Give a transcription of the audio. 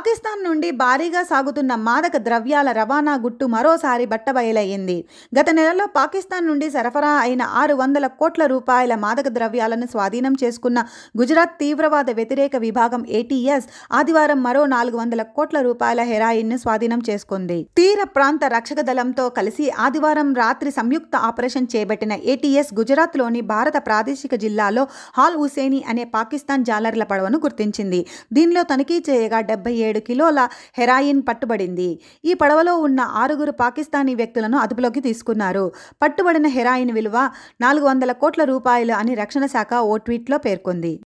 పాకిస్తాన్ నుండి భారీగా సాగుతున్న మాదక ద్రవ్యాల రవాణా గుట్టు మరోసారి బట్టబయలయ్యింది గత నెలలో పాకిస్తాన్ నుండి సరఫరా అయిన ఆరు వందల కోట్ల రూపాయల మాదక ద్రవ్యాలను స్వాధీనం చేసుకున్న గుజరాత్ తీవ్రవాద వ్యతిరేక విభాగం ఏటీఎస్ ఆదివారం మరో నాలుగు వందల కోట్ల రూపాయల హెరాయిన్ను స్వాధీనం చేసుకుంది తీర ప్రాంత రక్షక దళంతో కలిసి ఆదివారం రాత్రి సంయుక్త ఆపరేషన్ చేపట్టిన ఏటీఎస్ గుజరాత్లోని భారత ప్రాదేశిక జిల్లాలో హాల్ హుసేని అనే పాకిస్తాన్ జాలర్ల పడవను గుర్తించింది దీనిలో తనిఖీ చేయగా డెబ్బై ఏడు కిలోల హెరాయిన్ పట్టుబడింది ఈ పడవలో ఉన్న ఆరుగురు పాకిస్తానీ వ్యక్తులను అదుపులోకి తీసుకున్నారు పట్టుబడిన హెరాయిన్ విలువ నాలుగు వందల కోట్ల రూపాయలు అని రక్షణ శాఖ ఓ ట్వీట్లో పేర్కొంది